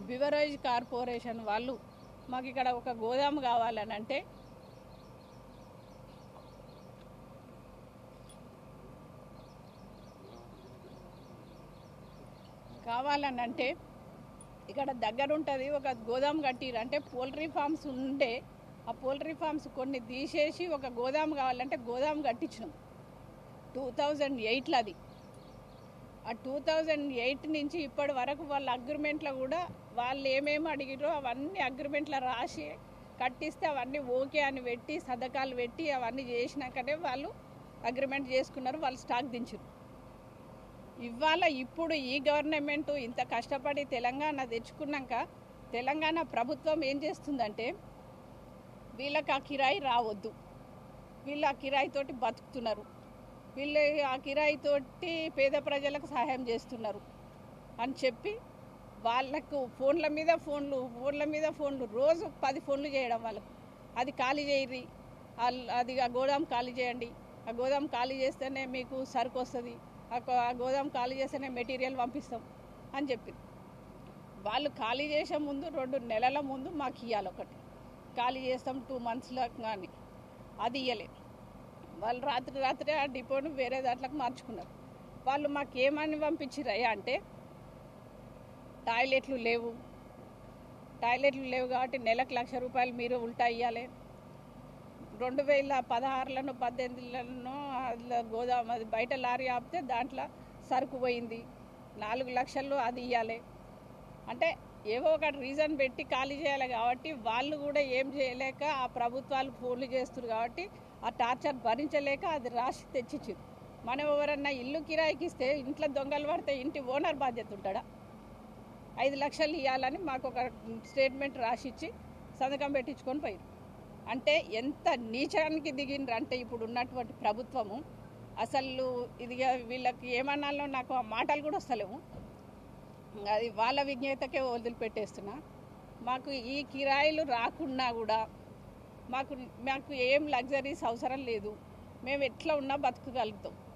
beverage corporation వాళ్ళు మాకు ఇక్కడ ఒక గోదాము కావాలని అంటే కావాలని అంటే ఇక్కడ దగ్గర ఉంటుంది ఒక గోదాం కట్టిరు అంటే పోల్ట్రీ ఫార్మ్స్ ఉండే ఆ పోల్ట్రీ ఫార్మ్స్ కొన్ని తీసేసి ఒక గోదాం కావాలంటే గోదాం కట్టించినాం టూ థౌజండ్ ఎయిట్లో అది ఆ టూ థౌజండ్ ఎయిట్ నుంచి ఇప్పటి వరకు వాళ్ళ అగ్రిమెంట్లో కూడా వాళ్ళు ఏమేమి అడిగిరో అవన్నీ అగ్రిమెంట్లో రాసి కట్టిస్తే అవన్నీ ఓకే అని పెట్టి సదకాలు పెట్టి అవన్నీ చేసినాకనే వాళ్ళు అగ్రిమెంట్ చేసుకున్నారు వాళ్ళు స్టాక్ దించారు ఇవాళ ఇప్పుడు ఈ గవర్నమెంట్ ఇంత కష్టపడి తెలంగాణ తెచ్చుకున్నాక తెలంగాణ ప్రభుత్వం ఏం చేస్తుందంటే వీళ్ళకి ఆ కిరాయి రావద్దు వీళ్ళు ఆ కిరాయితోటి బతుకుతున్నారు వీళ్ళు ఆ కిరాయితోటి పేద ప్రజలకు సహాయం చేస్తున్నారు అని చెప్పి వాళ్ళకు ఫోన్ల మీద ఫోన్లు ఫోన్ల మీద ఫోన్లు రోజు పది ఫోన్లు చేయడం వాళ్ళకు అది ఖాళీ చేయరి అల్- అది ఆ గోదాం ఖాళీ చేయండి ఆ గోదాం ఖాళీ చేస్తేనే మీకు సరుకు వస్తుంది ఆ గో- ఆ గోదాం ఖాళీ చేస్తేనే మెటీరియల్ పంపిస్తాం అని చెప్పి వాళ్ళు ఖాళీ చేసే ముందు రెండు నెలల ముందు మాకు ఇవ్వాలి ఒకటి ఖాళీ చేస్తాం టూ మంత్స్లో కానీ అది ఇవ్వలేదు వాళ్ళు రాత్రి రాత్రి ఆ డిపోను వేరే దాంట్లోకి మార్చుకున్నారు వాళ్ళు మాకు ఏమని పంపించిరయ్యా అంటే టాయిలెట్లు లేవు టాయిలెట్లు లేవు కాబట్టి నెలకు లక్ష రూపాయలు మీరు ఉల్టా ఇవ్వాలి రెండు వేల పదహారులను పద్దెనిమిదిలను అందులో గోదాం అది బయట లారీ ఆపితే దాంట్లో సరుకు పోయింది నాలుగు లక్షలు అది ఇవ్వాలి అంటే ఏవో ఒక రీజన్ పెట్టి ఖాళీ చేయాలి కాబట్టి వాళ్ళు కూడా ఏం చేయలేక ఆ ప్రభుత్వాలు ఫోన్లు చేస్తున్నారు కాబట్టి ఆ టార్చర్ భరించలేక అది రాసి తెచ్చిచ్చారు మనం ఎవరన్నా ఇల్లు కిరాయికి ఇస్తే ఇంట్లో దొంగలు పడితే ఇంటి ఓనర్ బాధ్యత ఉంటాడా ఐదు లక్షలు ఇవ్వాలని మాకు ఒక స్టేట్మెంట్ రాసిచ్చి సంతకం పెట్టించుకొని పోయారు అంటే ఎంత నీచానికి దిగిండ్రు అంటే ఇప్పుడు ఉన్నటువంటి ప్రభుత్వము అసలు ఇది వీళ్ళకి ఏమన్నాలో నాకు ఆ మాటలు కూడా వస్తలేవు అది వాళ్ళ విజ్ఞతకే వదిలిపెట్టేస్తున్నా మాకు ఈ కిరాయిలు రాకున్నా కూడా మాకు మాకు ఏం లగ్జరీస్ అవసరం లేదు మేము ఎట్లా ఉన్నా బతకగలుగుతాం